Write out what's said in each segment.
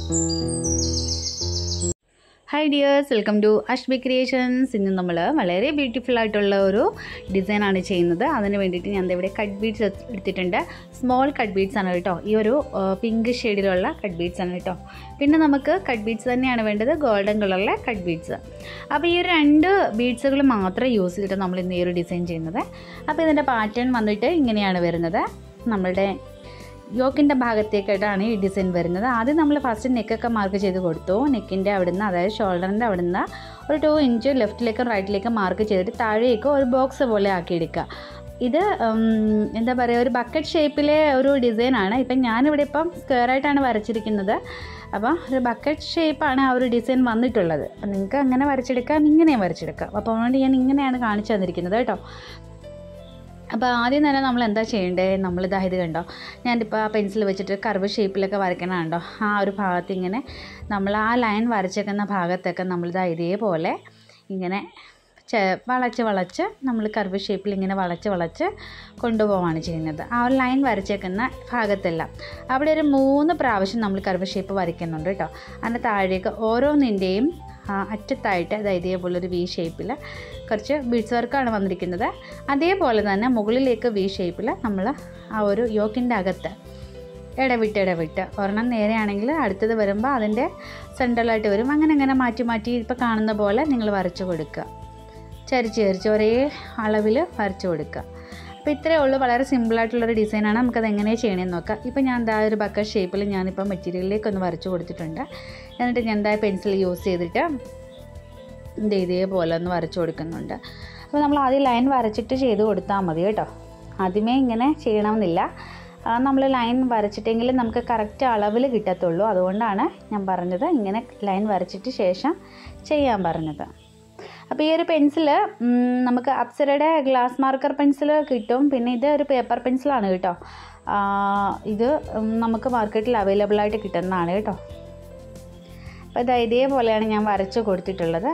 hi dears welcome to Ashbi Creations ഇന്ന് നമ്മൾ വളരെ ബ്യൂട്ടിഫുൾ ആയിട്ടുള്ള ഒരു ഡിസൈനാണ് ചെയ്യുന്നത് അതിന് വേണ്ടിയിട്ട് ഞാൻ ദേ ഇവിടെ കട്ട് ബീഡ്സ് എടുത്തിട്ടുണ്ട് സ്മോൾ കട്ട് ബീഡ്സ് ആണ് കേട്ടോ ഈ ഒരു പിങ്ക് ഷെയ്ഡിലുള്ള കട്ട് ബീഡ്സ് ആണ് കേട്ടോ പിന്നെ നമുക്ക് കട്ട് ബീഡ്സ് തന്നെയാണ് വേണ്ടത് ഗോൾഡൻ കളറിലെ കട്ട് ബീഡ്സ് അപ്പോൾ ഈ ഒരു രണ്ട് ബീഡ്സുകൾ മാത്രം യൂസ് ചെയ്തിട്ട് നമ്മൾ ഇന്ന് ഈ ഒരു ഡിസൈൻ ചെയ്യുന്നത് അപ്പോൾ ഇതിൻ്റെ പാറ്റേൺ വന്നിട്ട് ഇങ്ങനെയാണ് വരുന്നത് നമ്മളുടെ യോക്കിൻ്റെ ഭാഗത്തേക്കായിട്ടാണ് ഈ ഡിസൈൻ വരുന്നത് ആദ്യം നമ്മൾ ഫസ്റ്റ് നെക്കൊക്കെ മാർക്ക് ചെയ്ത് കൊടുത്തു നെക്കിൻ്റെ അവിടുന്ന് അതായത് ഷോൾഡറിൻ്റെ അവിടുന്ന് ഒരു ടു ഇഞ്ച് ലെഫ്റ്റിലേക്കും റൈറ്റിലേക്കും മാർക്ക് ചെയ്തിട്ട് താഴേക്ക് ഒരു ബോക്സ് പോലെ ആക്കിയെടുക്കുക ഇത് ഉം, എന്താ പറയുക ഒരു ബക്കറ്റ് ഷേപ്പിലെ ഒരു ഡിസൈനാണ് ഇപ്പം ഞാനിവിടെ ഇപ്പം സ്ക്വയറായിട്ടാണ് വരച്ചിരിക്കുന്നത് അപ്പോൾ ഒരു ബക്കറ്റ് ഷേപ്പാണ് ആ ഒരു ഡിസൈൻ വന്നിട്ടുള്ളത് അപ്പം നിങ്ങൾക്ക് അങ്ങനെ വരച്ചെടുക്കാം ഇങ്ങനെയും വരച്ചെടുക്കാം അപ്പോൾ അതുകൊണ്ട് ഞാൻ ഇങ്ങനെയാണ് കാണിച്ചു തന്നിരിക്കുന്നത് കേട്ടോ അപ്പോൾ ആദ്യം തന്നെ നമ്മൾ എന്താ ചെയ്യേണ്ടത് നമ്മളിതാ ഇത് കണ്ടോ ഞാനിപ്പോൾ ആ പെൻസിൽ വെച്ചിട്ട് കർവ് ഷേപ്പിലൊക്കെ വരയ്ക്കണ കണ്ടോ ആ ഒരു ഭാഗത്ത് ഇങ്ങനെ നമ്മൾ ആ ലൈൻ വരച്ചേക്കുന്ന ഭാഗത്തൊക്കെ നമ്മളിതാ ഇതേപോലെ ഇങ്ങനെ ചെ വളച്ച് വളച്ച് നമ്മൾ കർവ് ഷേപ്പിൽ ഇങ്ങനെ വളച്ച് വളച്ച് കൊണ്ടുപോവാണ് ചെയ്യുന്നത് ആ ഒരു ലൈൻ വരച്ചേക്കുന്ന ഭാഗത്തെല്ലാം അവിടെ ഒരു മൂന്ന് പ്രാവശ്യം നമ്മൾ കർവ് ഷേപ്പ് വരയ്ക്കുന്നുണ്ട് കേട്ടോ അതിൻ്റെ താഴേക്ക് ഓരോന്നിൻ്റെയും ആ, അറ്റത്തായിട്ട് അതായത് ഇതേപോലെ ഒരു വി ഷേപ്പിൽ കുറച്ച് ബീഡ്സ് വർക്കാണ് വന്നിരിക്കുന്നത് അതേപോലെ തന്നെ മുകളിലേക്ക് വി ഷേപ്പിൽ നമ്മൾ ആ ഒരു യോക്കിൻ്റെ അകത്ത് ഇടവിട്ട് ഇടവിട്ട് ഒരെണ്ണം നേരെയാണെങ്കിൽ അടുത്തത് വരുമ്പോൾ അതിൻ്റെ സെൻട്രലായിട്ട് വരും അങ്ങനെ അങ്ങനെ മാറ്റി മാറ്റി ഇപ്പോൾ കാണുന്ന പോലെ നിങ്ങൾ വരച്ച് കൊടുക്കുക ചരിച്ച് ചരിച്ച് ഒരേ അളവിൽ വരച്ച് കൊടുക്കുക അപ്പോൾ ഇത്രയേ ഉള്ളൂ വളരെ സിമ്പിളായിട്ടുള്ളൊരു ഡിസൈനാണ് നമുക്കത് എങ്ങനെയാണ് ചെയ്യണമെന്ന് നോക്കാം ഇപ്പോൾ ഞാൻ എന്താ ഒരു ബക്കറ്റ് ഷേപ്പിൽ ഞാനിപ്പോൾ മെറ്റീരിയലിലേക്ക് ഒന്ന് വരച്ച് കൊടുത്തിട്ടുണ്ട് എന്നിട്ട് ഞാൻ എന്താ പെൻസിൽ യൂസ് ചെയ്തിട്ട് ഇത് ഇതേപോലെ ഒന്ന് വരച്ച് കൊടുക്കുന്നുണ്ട് അപ്പോൾ നമ്മൾ ആദ്യം ലൈൻ വരച്ചിട്ട് ചെയ്ത് കൊടുത്താൽ മതി കേട്ടോ ആദ്യമേ ഇങ്ങനെ ചെയ്യണമെന്നില്ല നമ്മൾ ലൈൻ വരച്ചിട്ടെങ്കിൽ നമുക്ക് കറക്റ്റ് അളവിൽ കിട്ടത്തുള്ളൂ അതുകൊണ്ടാണ് ഞാൻ പറഞ്ഞത് ഇങ്ങനെ ലൈൻ വരച്ചിട്ട് ശേഷം ചെയ്യാൻ പറഞ്ഞത് അപ്പോൾ ഈ ഒരു പെൻസിൽ നമുക്ക് അപ്സരയുടെ ഗ്ലാസ് മാർക്കർ പെൻസിൽ കിട്ടും പിന്നെ ഇത് ഒരു പേപ്പർ പെൻസിലാണ് കേട്ടോ ആ, ഇത് ഉം, നമുക്ക് മാർക്കറ്റിൽ അവൈലബിൾ ആയിട്ട് കിട്ടുന്നതാണ് കേട്ടോ അപ്പോൾ ഇത് ഇതേപോലെയാണ് ഞാൻ വരച്ച് കൊടുത്തിട്ടുള്ളത്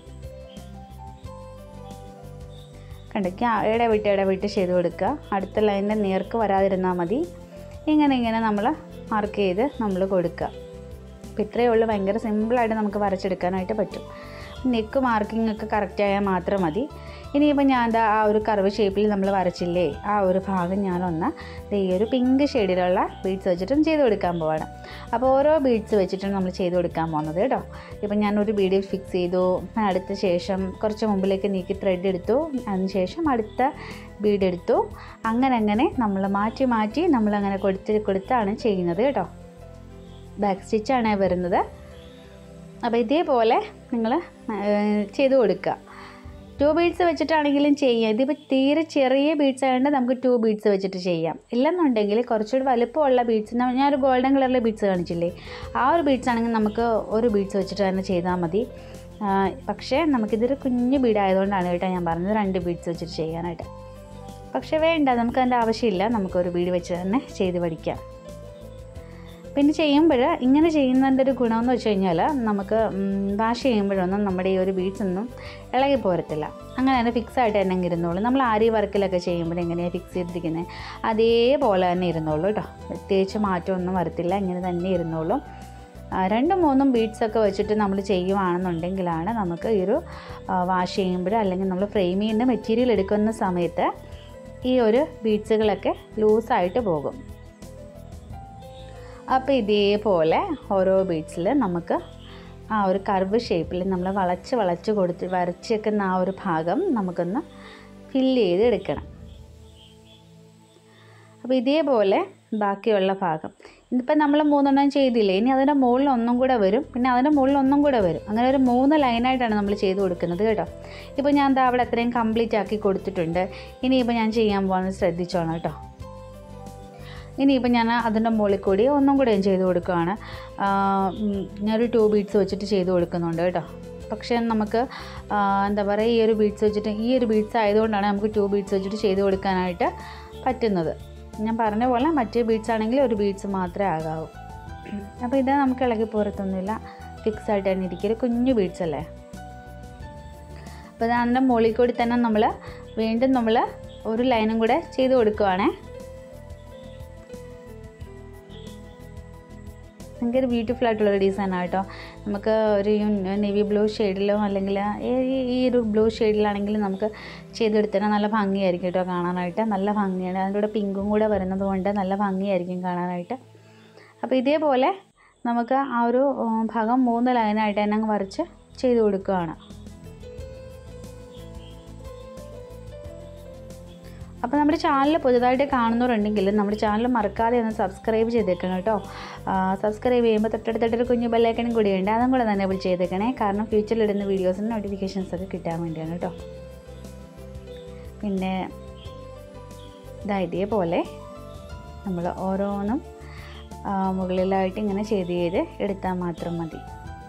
കണ്ടയ്ക്ക് ഇടവിട്ട് ഇടവിട്ട് ചെയ്ത് കൊടുക്കുക അടുത്ത ലൈനിൻ്റെ നേർക്ക് വരാതിരുന്നാൽ മതി ഇങ്ങനെ ഇങ്ങനെ നമ്മൾ മാർക്ക് ചെയ്ത് നമ്മൾ കൊടുക്കുക അപ്പോൾ ഇത്രയേ ഉള്ളൂ ഭയങ്കര സിമ്പിളായിട്ട് നമുക്ക് വരച്ചെടുക്കാനായിട്ട് പറ്റും നെക്ക് മാർക്കിംഗ് ഒക്കെ കറക്റ്റ് ആയാൽ മാത്രം മതി ഇനിയിപ്പോൾ ഞാൻ ദാ ആ ഒരു കർവ് ഷേപ്പിൽ നമ്മൾ വരച്ചില്ലേ ആ ഒരു ഭാഗം ഞാനൊന്ന് ദേ ഈ ഒരു പിങ്ക് ഷെയ്ഡിലുള്ള ബീഡ്സ് വെച്ചിട്ടും ചെയ്ത് കൊടുക്കാൻ പോവാണ് അപ്പോൾ ഓരോ ബീഡ്സ് വെച്ചിട്ടും നമ്മൾ ചെയ്ത് കൊടുക്കാൻ പോകുന്നത് കേട്ടോ ഇപ്പം ഞാൻ ഒരു ബീഡ് ഫിക്സ് ചെയ്തു അടുത്ത ശേഷം കുറച്ച് മുമ്പിലേക്ക് നീക്കി ത്രെഡ് എടുത്തു അതിന് ശേഷം അടുത്ത ബീഡ് എടുത്തു അങ്ങനെ അങ്ങനെ നമ്മൾ മാറ്റി മാറ്റി നമ്മളങ്ങനെ കൊടുത്ത് കൊടുത്താണ് ചെയ്യുന്നത് കേട്ടോ ബാക്ക് സ്റ്റിച്ചാണ് വരുന്നത് അപ്പോൾ ഇതേപോലെ നിങ്ങൾ ചെയ്ത് കൊടുക്കുക ടു ബീഡ്സ് വെച്ചിട്ടാണെങ്കിലും ചെയ്യാം ഇതിപ്പോൾ തീരെ ചെറിയ ബീഡ്സ് ആയതുകൊണ്ട് നമുക്ക് ടു ബീഡ്സ് വെച്ചിട്ട് ചെയ്യാം ഇല്ലെന്നുണ്ടെങ്കിൽ കുറച്ചുകൂടി വലുപ്പമുള്ള ബീഡ്സ് ഞാനൊരു ഗോൾഡൻ കളറിലെ ബീഡ്സ് കാണിച്ചില്ലേ ആ ഒരു ബീഡ്സ് ആണെങ്കിൽ നമുക്ക് ഒരു ബീഡ്സ് വെച്ചിട്ട് തന്നെ ചെയ്താൽ മതി ആ, പക്ഷേ നമുക്കിതൊരു കുഞ്ഞു ബീഡ് ആയതുകൊണ്ടാണ് കേട്ടോ ഞാൻ പറഞ്ഞത് രണ്ട് ബീഡ്സ് വെച്ചിട്ട് ചെയ്യാനായിട്ട് പക്ഷേ വേണ്ട നമുക്ക് അതിൻ്റെ ആവശ്യമില്ല നമുക്കൊരു ബീഡ് വെച്ച് തന്നെ ചെയ്ത് പഠിക്കാം പിന്നെ ചെയ്യുമ്പോൾ ഇങ്ങനെ ചെയ്യുന്നതിൻ്റെ ഒരു ഗുണമെന്ന് വെച്ച് കഴിഞ്ഞാൽ നമുക്ക് വാഷ് ചെയ്യുമ്പോഴൊന്നും നമ്മുടെ ഈ ഒരു ബീഡ്സ് ഒന്നും ഇളകി പോരത്തില്ല അങ്ങനെ തന്നെ ഫിക്സ് ആയിട്ട് തന്നെ അങ്ങ് ഇരുന്നോളൂ നമ്മൾ ആരി വർക്കിലൊക്കെ ചെയ്യുമ്പോൾ എങ്ങനെയാണ് ഫിക്സ് ചെയ്തിരിക്കുന്നത് അതേപോലെ തന്നെ ഇരുന്നോളൂ കേട്ടോ പ്രത്യേകിച്ച് മാറ്റമൊന്നും വരത്തില്ല ഇങ്ങനെ തന്നെ ഇരുന്നോളൂ ആ, രണ്ടും മൂന്നും ബീഡ്സ് ഒക്കെ വെച്ചിട്ട് നമ്മൾ ചെയ്യുവാണെന്നുണ്ടെങ്കിലാണ് നമുക്ക് ഈ ഒരു വാഷ് ചെയ്യുമ്പോൾ അല്ലെങ്കിൽ നമ്മൾ ഫ്രെയിം ചെയ്യുന്ന മെറ്റീരിയൽ എടുക്കുന്ന സമയത്ത് ഈ ഒരു ബീഡ്സുകളൊക്കെ ലൂസായിട്ട് പോകും അപ്പോൾ ഇതേപോലെ ഓരോ ബീഡ്സിൽ നമുക്ക് ആ ഒരു കർവ് ഷേപ്പിൽ നമ്മൾ വളച്ച് വളച്ച് കൊടുത്ത് വരച്ചേക്കുന്ന ആ ഒരു ഭാഗം നമുക്കൊന്ന് ഫില്ല് ചെയ്ത് എടുക്കണം അപ്പോൾ ഇതേപോലെ ബാക്കിയുള്ള ഭാഗം ഇന്നിപ്പോൾ നമ്മൾ മൂന്നെണ്ണം ചെയ്തില്ലേ ഇനി അതിൻ്റെ മുകളിൽ ഒന്നും കൂടെ വരും പിന്നെ അതിൻ്റെ മുകളിൽ ഒന്നും കൂടെ വരും അങ്ങനെ ഒരു മൂന്ന് ലൈനായിട്ടാണ് നമ്മൾ ചെയ്ത് കൊടുക്കുന്നത് കേട്ടോ ഇപ്പോൾ ഞാൻ ദാ അവിടെ അത്രയും കംപ്ലീറ്റ് ആക്കി കൊടുത്തിട്ടുണ്ട് ഇനിയിപ്പോൾ ഞാൻ ചെയ്യാൻ പോകുന്നത് ശ്രദ്ധിച്ചോണം കേട്ടോ ഇനിയിപ്പോൾ ഞാൻ അതിൻ്റെ മുകളിൽ കൂടി ഒന്നും കൂടെ ഞാൻ ചെയ്ത് കൊടുക്കുകയാണ് ആ, ഉം, ഞാനൊരു ടു ബീഡ്സ് വെച്ചിട്ട് ചെയ്ത് കൊടുക്കുന്നുണ്ട് കേട്ടോ പക്ഷേ നമുക്ക് ആ, എന്താ പറയുക ഈ ഒരു ബീഡ്സ് വെച്ചിട്ട് ഈ ഒരു ബീഡ്സ് ആയതുകൊണ്ടാണ് നമുക്ക് ടു ബീഡ്സ് വെച്ചിട്ട് ചെയ്ത് കൊടുക്കാനായിട്ട് പറ്റുന്നത് ഞാൻ പറഞ്ഞ പോലെ മറ്റേ ബീഡ്സ് ആണെങ്കിൽ ഒരു ബീഡ്സ് മാത്രമേ ആകാവൂ അപ്പോൾ ഇത് നമുക്ക് ഇളകി പോരത്തൊന്നുമില്ല ഫിക്സ് ആയിട്ട് തന്നെ ഇരിക്കും ഒരു കുഞ്ഞു ബീഡ്സ് അല്ലേ അപ്പോൾ അതിൻ്റെ മുകളിൽ കൂടി തന്നെ നമ്മൾ വീണ്ടും നമ്മൾ ഒരു ലൈനും കൂടെ ചെയ്ത് കൊടുക്കുവാണേ ഭയങ്കര ബ്യൂട്ടിഫുൾ ആയിട്ടുള്ളൊരു ഡിസൈനാണ് കേട്ടോ നമുക്ക് ഒരു നേവി ബ്ലൂ ഷെയ്ഡിലോ അല്ലെങ്കിൽ ഈ- ഈ ഒരു ബ്ലൂ ഷെയ്ഡിലാണെങ്കിൽ നമുക്ക് ചെയ്തെടുത്താൽ നല്ല ഭംഗിയായിരിക്കും കേട്ടോ കാണാനായിട്ട് നല്ല ഭംഗിയാണ് അതിൻ്റെ കൂടെ പിങ്കും കൂടെ വരുന്നത് കൊണ്ട് നല്ല ഭംഗിയായിരിക്കും കാണാനായിട്ട് അപ്പോൾ ഇതേപോലെ നമുക്ക് ആ ഒരു ഉം, ഭാഗം മൂന്ന് ലൈനായിട്ട് തന്നെ അങ്ങ് വരച്ച് ചെയ്ത് കൊടുക്കുകയാണ് അപ്പോൾ നമ്മുടെ ചാനൽ പുതുതായിട്ട് കാണുന്നവരുണ്ടെങ്കിൽ നമ്മുടെ ചാനൽ മറക്കാതെ ഒന്ന് സബ്സ്ക്രൈബ് ചെയ്തേക്കണം കേട്ടോ സബ്സ്ക്രൈബ് ചെയ്യുമ്പോൾ തൊട്ടടുത്തൊരു കുഞ്ഞു ബെല്ലൈക്കനും കൂടിയുണ്ട് അതും കൂടെ തന്നെ വിളിച്ച് ചെയ്തേക്കണേ കാരണം ഫ്യൂച്ചറിൽ ഇടുന്ന വീഡിയോസിന് നോട്ടിഫിക്കേഷൻസ് ഒക്കെ കിട്ടാൻ വേണ്ടിയാണ് കേട്ടോ പിന്നെ ഇതാ ഇതേപോലെ നമ്മൾ ഓരോന്നും ആ, മുകളിലായിട്ട് ഇങ്ങനെ ചെയ്ത് ചെയ്ത് എടുത്താൽ മാത്രം മതി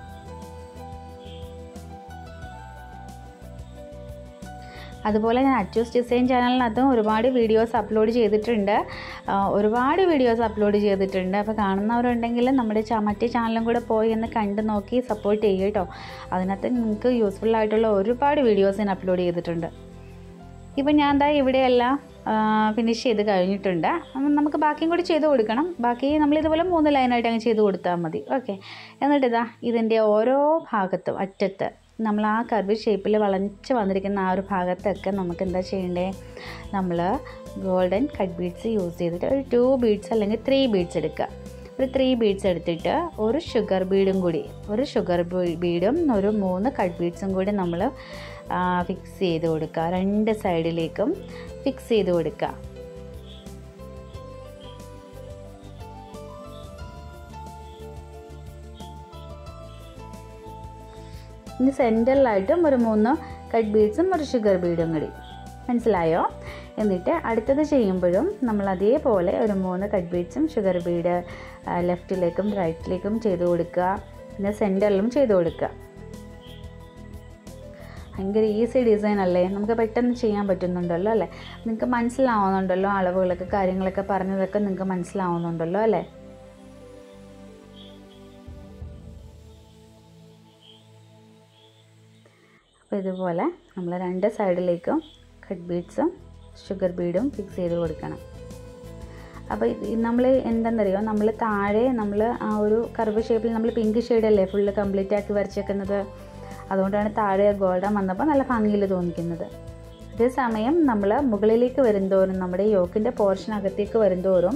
അതുപോലെ ഞാൻ അച്ചൂസ് ഡിസൈൻ ചാനലിനകത്തും ഒരുപാട് വീഡിയോസ് അപ്ലോഡ് ചെയ്തിട്ടുണ്ട് ആ, ഒരുപാട് വീഡിയോസ് അപ്ലോഡ് ചെയ്തിട്ടുണ്ട് അപ്പോൾ കാണുന്നവരുണ്ടെങ്കിൽ നമ്മുടെ ചാ- മറ്റേ ചാനലും കൂടെ പോയി ഒന്ന് കണ്ട് നോക്കി സപ്പോർട്ട് ചെയ്യുക കേട്ടോ അതിനകത്ത് നിങ്ങൾക്ക് യൂസ്ഫുൾ ആയിട്ടുള്ള ഒരുപാട് വീഡിയോസ് ഞാൻ അപ്ലോഡ് ചെയ്തിട്ടുണ്ട് ഇപ്പം ഞാൻ എന്താ ഇവിടെയെല്ലാം ഫിനിഷ് ചെയ്ത് കഴിഞ്ഞിട്ടുണ്ട് അപ്പം നമുക്ക് ബാക്കിയും കൂടി ചെയ്ത് കൊടുക്കണം ബാക്കി നമ്മൾ ഇതുപോലെ മൂന്ന് ലൈനായിട്ട് അങ്ങ് ചെയ്ത് കൊടുത്താൽ മതി ഓക്കെ എന്നിട്ട് ഇതാ ഇതിൻ്റെ ഓരോ ഭാഗത്തും അറ്റത്ത് നമ്മൾ ആ കർവ് ഷേപ്പിൽ വളഞ്ഞ് വന്നിരിക്കുന്ന ആ ഒരു ഭാഗത്തൊക്കെ നമുക്ക് എന്താ ചെയ്യേണ്ടേ നമ്മൾ ഗോൾഡൻ കട്ട് ബീഡ്സ് യൂസ് ചെയ്തിട്ട് ഒരു ടു ബീഡ്സ് അല്ലെങ്കിൽ ത്രീ ബീഡ്സ് എടുക്കുക ഒരു ത്രീ ബീഡ്സ് എടുത്തിട്ട് ഒരു ഷുഗർ ബീഡും കൂടി ഒരു ഷുഗർ ബീഡും ഒരു മൂന്ന് കട്ട് ബീഡ്സും കൂടി നമ്മൾ ഫിക്സ് ചെയ്ത് കൊടുക്കുക രണ്ട് സൈഡിലേക്കും ഫിക്സ് ചെയ്ത് കൊടുക്കുക ഇനി സെൻറ്ററിലായിട്ടും ഒരു മൂന്ന് കട്ട് ബീഡ്സും ഒരു ഷുഗർ ബീഡും കൂടി മനസ്സിലായോ എന്നിട്ട് അടുത്തത് ചെയ്യുമ്പോഴും നമ്മൾ അതേപോലെ ഒരു മൂന്ന് കട്ട് ബീഡ്സും ഷുഗർ ബീഡ് ലെഫ്റ്റിലേക്കും റൈറ്റിലേക്കും ചെയ്ത് കൊടുക്കുക പിന്നെ സെൻറ്ററിലും ചെയ്ത് കൊടുക്കുക ഭയങ്കര ഈസി ഡിസൈൻ അല്ലേ നമുക്ക് പെട്ടെന്ന് ചെയ്യാൻ പറ്റുന്നുണ്ടല്ലോ അല്ലേ നിങ്ങൾക്ക് മനസ്സിലാവുന്നുണ്ടല്ലോ അളവുകളൊക്കെ കാര്യങ്ങളൊക്കെ പറഞ്ഞതൊക്കെ നിങ്ങൾക്ക് മനസ്സിലാവുന്നുണ്ടല്ലോ അല്ലേ അപ്പോൾ ഇതുപോലെ നമ്മൾ രണ്ട് സൈഡിലേക്കും കട്ട് ബീഡ്സും ഷുഗർ ബീഡും ഫിക്സ് ചെയ്ത് കൊടുക്കണം അപ്പോൾ നമ്മൾ എന്താണെന്നറിയോ നമ്മൾ താഴെ നമ്മൾ ആ ഒരു കർവ് ഷേപ്പിൽ നമ്മൾ പിങ്ക് ഷെയ്ഡല്ലേ ഫുള്ള് കംപ്ലീറ്റ് ആക്കി വരച്ചേക്കുന്നത് അതുകൊണ്ടാണ് താഴെ ഗോൾഡൻ വന്നപ്പോൾ നല്ല ഭംഗിയിൽ തോന്നിക്കുന്നത് അതേസമയം നമ്മൾ മുകളിലേക്ക് വരുന്തോറും നമ്മുടെ യോക്കിൻ്റെ പോർഷൻ അകത്തേക്ക് വരുന്തോറും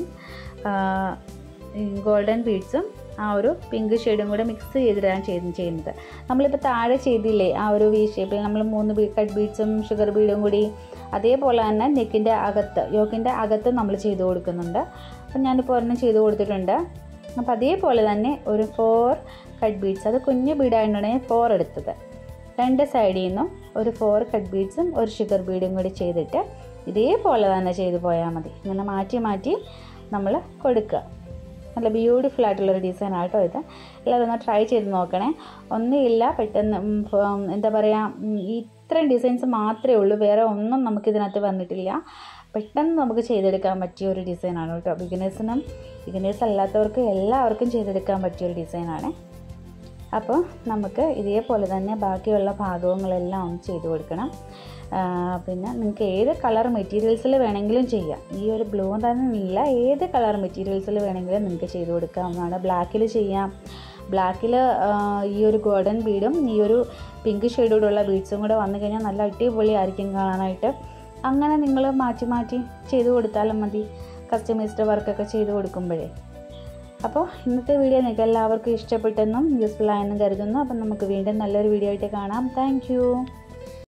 ഗോൾഡൻ ബീഡ്സും ആ ഒരു പിങ്ക് ഷെയ്ഡും കൂടെ മിക്സ് ചെയ്തിട്ടാണ് ചെയ്ത് ചെയ്യുന്നത് നമ്മളിപ്പോൾ താഴെ ചെയ്തില്ലേ ആ ഒരു വി ഷേപ്പിൽ നമ്മൾ മൂന്ന് ബീ കട്ട് ബീഡ്സും ഷുഗർ ബീഡും കൂടി അതേപോലെ തന്നെ നെക്കിൻ്റെ അകത്ത് യോക്കിൻ്റെ അകത്ത് നമ്മൾ ചെയ്ത് കൊടുക്കുന്നുണ്ട് അപ്പം ഞാനിപ്പോൾ ഒരെണ്ണം ചെയ്ത് കൊടുത്തിട്ടുണ്ട് അപ്പോൾ അതേപോലെ തന്നെ ഒരു ഫോർ കട്ട് ബീഡ്സ് അത് കുഞ്ഞു ബീഡായിട്ടാണ് ഞാൻ ഫോർ എടുത്തത് രണ്ട് സൈഡിൽ നിന്നും ഒരു ഫോർ കട്ട് ബീഡ്സും ഒരു ഷുഗർ ബീഡും കൂടി ചെയ്തിട്ട് ഇതേപോലെ തന്നെ ചെയ്ത് പോയാൽ മതി ഇങ്ങനെ മാറ്റി മാറ്റി നമ്മൾ കൊടുക്കുക നല്ല ബ്യൂട്ടിഫുൾ ആയിട്ടുള്ളൊരു ഡിസൈൻ ആട്ടോ ഇത് എല്ലാവരും ഒന്ന് ട്രൈ ചെയ്ത് നോക്കണേ ഒന്നുമില്ല പെട്ടെന്ന് ഉം, ഉം, എന്താ പറയുക ഉം, ഇത്രയും ഡിസൈൻസ് മാത്രമേ ഉള്ളൂ വേറെ ഒന്നും നമുക്കിതിനകത്ത് വന്നിട്ടില്ല പെട്ടെന്ന് നമുക്ക് ചെയ്തെടുക്കാൻ പറ്റിയ ഒരു ഡിസൈനാണ് കേട്ടോ ബിഗിനേഴ്സിനും ബിഗിനേഴ്സ് അല്ലാത്തവർക്ക് എല്ലാവർക്കും ചെയ്തെടുക്കാൻ പറ്റിയ ഒരു ഡിസൈനാണ് അപ്പോൾ നമുക്ക് ഇതേപോലെ തന്നെ ബാക്കിയുള്ള ഭാഗങ്ങളെല്ലാം ഒന്ന് ചെയ്ത് കൊടുക്കണം ആ, പിന്നെ നിങ്ങൾക്ക് ഏത് കളർ മെറ്റീരിയൽസിൽ വേണമെങ്കിലും ചെയ്യാം ഈ ഒരു ബ്ലൂ തന്നെ ഇല്ല ഏത് കളർ മെറ്റീരിയൽസിൽ വേണമെങ്കിലും നിങ്ങൾക്ക് ചെയ്ത് കൊടുക്കാവുന്നതാണ് ബ്ലാക്കിൽ ചെയ്യാം ബ്ലാക്കിൽ ഈ ഒരു ഗോൾഡൻ ബീഡും ഈ ഒരു പിങ്ക് ഷെയ്ഡോടുള്ള ബീഡ്സും കൂടെ വന്നു കഴിഞ്ഞാൽ നല്ല അടിപൊളിയായിരിക്കും കാണാനായിട്ട് അങ്ങനെ നിങ്ങൾ മാറ്റി മാറ്റി ചെയ്ത് കൊടുത്താലും മതി കസ്റ്റമൈസ്ഡ് വർക്കൊക്കെ ചെയ്ത് കൊടുക്കുമ്പോഴേ അപ്പോൾ ഇന്നത്തെ വീഡിയോ നിങ്ങൾക്ക് എല്ലാവർക്കും ഇഷ്ടപ്പെട്ടെന്നും യൂസ്ഫുൾ ആയെന്നും കരുതുന്നു അപ്പം നമുക്ക് വീണ്ടും നല്ലൊരു വീഡിയോ ആയിട്ട് കാണാം താങ്ക്